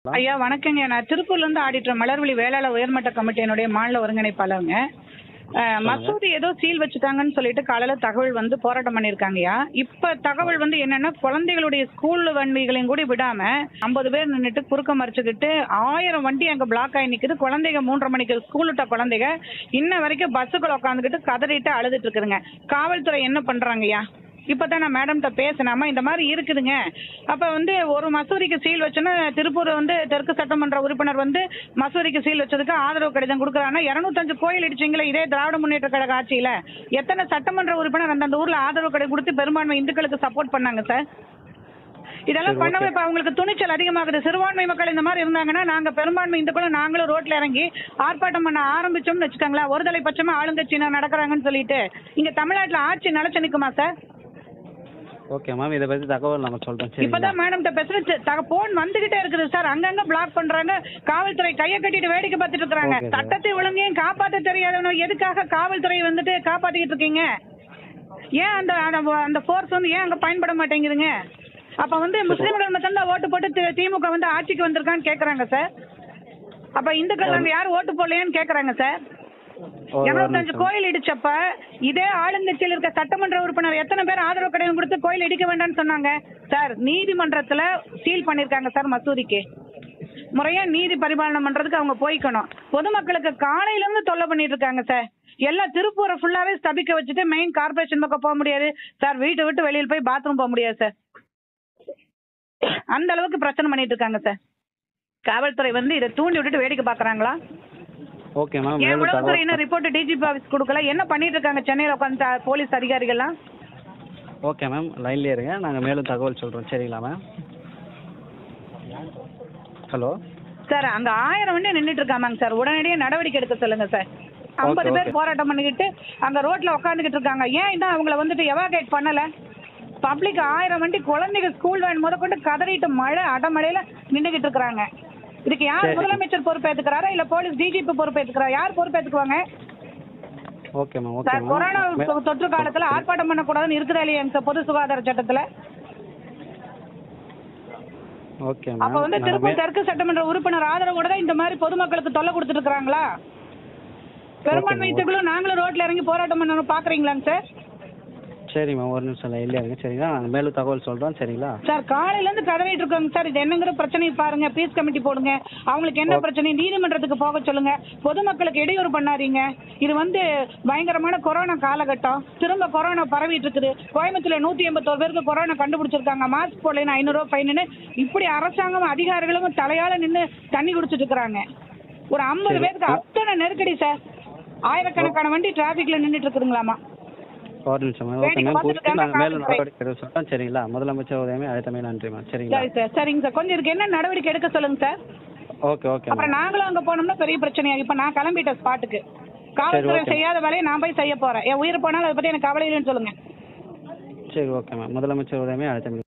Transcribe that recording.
ஐயா வணக்கங்க நான் திருப்பூர்ல இருந்து ஆடிட்டர் மலர்விழி வேளாளர் உயர்மட்ட கமிட்டியினுடைய மாநில ஒருங்கிணைப்பாளருங்க அஹ், மசூதி ஏதோ சீல் வச்சுட்டாங்கன்னு சொல்லிட்டு காலையில தகவல் வந்து போராட்டம் பண்ணிருக்காங்கய்யா இப்ப தகவல் வந்து என்னன்னா குழந்தைகளுடைய ஸ்கூல் வண்டிகளையும் கூட விடாம ஐம்பது பேர் நின்னுட்டு குறுக்க மறிச்சுக்கிட்டு ஆயிரம் வண்டி அங்க பிளாக் ஆகி நிக்குது குழந்தைங்க மூன்றரை மணிக்கு ஸ்கூல் விட்ட குழந்தைங்க இன்ன வரைக்கும் பஸ்ஸுக்குள்ள உட்காந்துக்கிட்டு கதறிட்டு அழுதுட்டு இருக்குதுங்க காவல்துறை என்ன பண்றாங்கய்யா இப்பதான் நான் மேடம்கிட்ட பேசினாமா இந்த மாதிரி இருக்குதுங்க அப்ப வந்து ஒரு மசூரிக்கு சீல் வச்சோன்னா திருப்பூர் வந்து தெற்கு சட்டமன்ற உறுப்பினர் வந்து மசூரிக்கு சீல் வச்சதுக்கு ஆதரவு கடிதம் கொடுக்குறாங்கன்னா இருநூத்தஞ்சு கோயில் இடிச்சிங்களே இதே திராவிட முன்னேற்ற கழக ஆட்சியில எத்தனை சட்டமன்ற உறுப்பினர் அந்தந்த ஊர்ல ஆதரவு கடிதம் கொடுத்து பெரும்பான்மை இந்துக்களுக்கு சப்போர்ட் பண்ணாங்க சார் இதெல்லாம் சரி, பண்ணவே okay. இப்ப அவங்களுக்கு துணிச்சல் அதிகமாகுது சிறுபான்மை மக்கள் இந்த மாதிரி இருந்தாங்கன்னா நாங்க பெரும்பான்மை இந்துக்களும் நாங்களும் ரோட்ல இறங்கி ஆர்ப்பாட்டம் பண்ண ஆரம்பிச்சோம்னு வச்சுக்கோங்களேன் ஒருதலை பட்சமா ஆளுங்கட்சியினர் நடக்கிறாங்கன்னு சொல்லிட்டு இங்க தமிழ்நாட்டுல ஆட்சி நிலைச்சு நிக்குமா சார் ஓகே மேம் இதை பற்றி தகவல் நம்ம சொல்கிறோம் சரிங்களா இப்பதான் மேடம் பேசுற போன் வந்துகிட்டே இருக்குது சார் அங்கங்க பிளாக் பண்றாங்க காவல்துறை கையை கட்டிட்டு வேடிக்கை பார்த்துட்டு இருக்காங்க Okay, sir. சட்டத்தை ஒழுங்கையும் காப்பாத்த தெரியாதவங்க எதுக்காக காவல்துறை வந்துட்டு காப்பாத்திக்கிட்டு இருக்கீங்க ஏன் அந்த அந்த- அந்த ஃபோர்ஸ் வந்து ஏன் அங்க பயன்பட மாட்டேங்குதுங்க அப்ப வந்து முஸ்லீம்கள் மட்டும் தான் ஓட்டு போட்டு தி- திமுக வந்து ஆட்சிக்கு வந்திருக்கான்னு கேக்குறாங்க சார் அப்ப இந்துக்கள் அங்க யாரும் ஓட்டு போடலையான்னு கேக்குறாங்க சார் ஒரு இருநூத்தஞ்சு நிமிஷம். கோயில் இடிச்சப்ப இதே ஆளுங்கட்சியில் இருக்க சட்டமன்ற உறுப்பினர் எத்தனை பேர் ஆதரவு கடிதம் கொடுத்து கோயில் இடிக்க வேண்டாம்னு சொன்னாங்க சார் நீதிமன்றத்துல சீல் பண்ணிருக்காங்க சார் மசூதிக்கு முறையா நீதி பரிபாலனை பண்றதுக்கு அவங்க போய்க்கணும் பொதுமக்களுக்கு காலையில இருந்து தொல்லை பண்ணிட்டு இருக்காங்க சார் எல்லாம் திருப்பூரை ஃபுல்லாவே ஸ்தபிக்க வச்சுட்டு மெயின் கார்பரேஷன் பக்கம் போக முடியாது சார் வீட்டை விட்டு வெளியில போய் பாத்ரூம் போக முடியாது சார் அந்த அளவுக்கு பிரச்சனை பண்ணிட்டு இருக்காங்க சார் காவல்துறை வந்து இதை தூண்டி விட்டுட்டு வேடிக்கை பாக்குறாங்களா ஓகே மேம் ஏன் மேலும் உளவுத்துறை என்ன தகவல் ரிப்போர்ட் டிஜிபி ஆஃபீஸ் கொடுக்கல என்ன பண்ணிட்டு இருக்காங்க சென்னையில உட்காந்து போலீஸ் அதிகாரிகள்லாம் ஓகே மேம் லைன்லேயே இருங்க நாங்கள் மேலும் தகவல் சொல்கிறோம் சரிங்களா மேம் ஹலோ சார் அங்க ஆயிரம் வண்டி நின்னுட்டு இருக்காமாங்க சார் உடனடியாக நடவடிக்கை எடுக்க சொல்லுங்க சார் ஐம்பது Okay, பேர் okay. போராட்டம் பண்ணிக்கிட்டு அங்க ரோட்ல உட்காந்துக்கிட்டு இருக்காங்க ஏன் இன்னும் அவங்கள வந்துட்டு எவாகேட் பண்ணல பப்ளிக் ஆயிரம் வண்டி குழந்தைங்க ஸ்கூல் வேன் முதற்கொண்டு கதறிட்டு மழை அடமழையில நின்னுகிட்டு இருக்காங்க இதுக்கு யார் சரி. முதலமைச்சர் பொறுப்பேத்துக்கிறாரா இல்ல போலீஸ் டிஜிபி பொறுப்பேத்துக்கிறா யார் பொறுப்பேத்துக்குவாங்க okay ma'am okay sir corona ma'am தொ- தொற்று காலத்துல ஆர்ப்பாட்டம் பண்ணக்கூடாதுன்னு இருக்குதா இல்லையாங்க சார் பொது சுகாதார சட்டத்துல ஓகே அப்ப மேம் வந்து நாங்கள் திருப்பூர் தெற்கு சட்டமன்ற உறுப்பினர் ஆதரவோட தான் இந்த மாதிரி பொதுமக்களுக்கு தொல்லை கொடுத்துட்டு இருக்காங்களா பெரும்பான்மை Okay, இந்துக்களும் நாங்களும் ரோட்ல இறங்கி போராட்டம் பண்ணணும் பாக்குறீங்களாங்க சார் சரி மேம் ஒரு நிமிஷம் லைன்லேயே இருங்க சரிங்களா நாங்கள் மேலும் தகவல் சொல்கிறோம் சரிங்களா சார் காலையில இருந்து கதறிட்டு இருக்காங்க சார் இது என்னங்கிற பிரச்சனையை பாருங்க பீஸ் கமிட்டி போடுங்க அவங்களுக்கு என்ன Okay. பிரச்சனை நீதிமன்றத்துக்கு போக சொல்லுங்க பொதுமக்களுக்கு இடையூறு பண்ணாதீங்க இது வந்து பயங்கரமான கொரோனா காலகட்டம் திரும்ப கொரோனா பரவிட்டு இருக்குது கோயம்புத்தூர்ல நூத்தி எண்பத்தோரு பேருக்கு கொரோனா கண்டுபிடிச்சிருக்காங்க மாஸ்க் போடலைன்னு ஐநூறுரூவா ஃபைனு இப்படி அரசாங்கம் அதிகாரிகளும் தலையால நின்று தண்ணி குடிச்சிட்டு இருக்கிறாங்க ஒரு ஐம்பது சரி. பேருக்கு அத்தனை நெருக்கடி சார் ஆயிரக்கணக்கான வண்டி டிராஃபிக்ல நின்றுட்டு இருக்குதுங்களாமா ஒரு நிமிஷம் மேம் ஓகே வேடிக்கை மேம் பார்த்துட்டு குறித்து நாங்கள் மேலும் இருக்காங்க. நடவடிக்கை எடுக்க சொல்கிறோம் சரிங்களா முதலமைச்சர் உதயமே அழைத்தமே நன்றி மேம் சரிங்களா சரி சார் சரிங்க சார் கொஞ்சம் இதுக்கு என்ன நடவடிக்கை எடுக்க சொல்லுங்க சார் ஓகே ஓகே அப்புறம் மேம் நாங்களும் அங்க போனோம்னா பெரிய பிரச்சனையா இப்ப நான் கிளம்பிட்டேன் ஸ்பாட்டுக்கு காவல்துறை okay. செய்யாத வேலையை நான் போய் செய்ய போறேன் என் உயிர் போனாலும் அதை பத்தி எனக்கு கவலை இல்லைன்னு சொல்லுங்க சரி ஓகே மேம் முதலமைச்சர் உதயமே அழைத்தமே